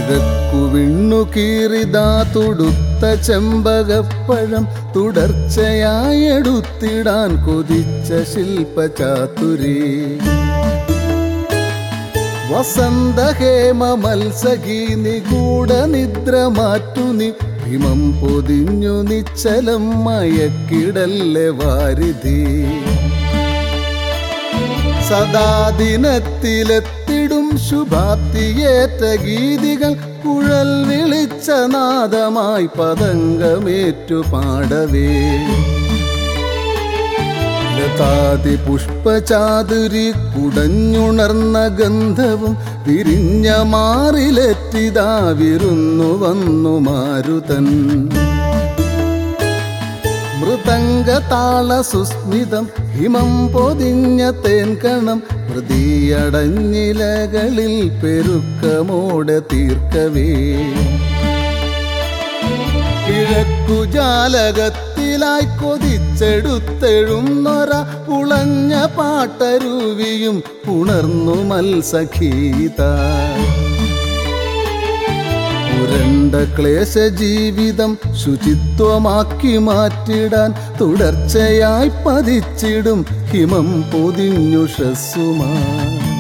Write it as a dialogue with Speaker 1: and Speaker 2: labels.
Speaker 1: കിഴക്കു വിണ്ണു കീറിതാ തൊടുത്ത ചെമ്പകപ്പഴം തുടർച്ചയായി എടുത്തിടാൻ കൊതിച്ച ശില്പചാതുരി വസന്തഹേമ മത്സഖി നിഗൂഢ നിദ്ര മാറ്റുനി ഭീമം പൊതിഞ്ഞു നിശ്ചലം മയക്കിടല്ലേ വാരിധി സദാ ദിനത്തിലെത്തിടും ശുഭാപ്തിയേറ്റ ഗീതികൾ കുഴൽ വിളിച്ച നാദമായി പതംഗമേറ്റു പാടവേ ലതാതി പുഷ്പചാതുരി കുടഞ്ഞുണർന്ന ഗന്ധവും വിരിഞ്ഞ മാറിലെറ്റിതാ വിരുന്നു വന്നു മാരുതൻ മൃദംഗ താള സുസ്മിതം ഹിമം പൊതിഞ്ഞ തേൻകണം മൃതിയടഞ്ഞിലകളിൽ പെരുക്കമോടെ തീർക്കവേ കിഴക്കു ജാലകത്തിലായി കൊതിച്ചെടുത്തെഴുന്നൊര ഉളഞ്ഞ പാട്ടരുവിയും ഉണർന്നു മത്സഖീത ഉരണ്ട ക്ലേശ ജീവിതം ശുചിത്വമാക്കി മാറ്റിടാൻ തുടർച്ചയായി പതിച്ചിടും ഹിമം പൊതിഞ്ഞു ഷസ്സുമാ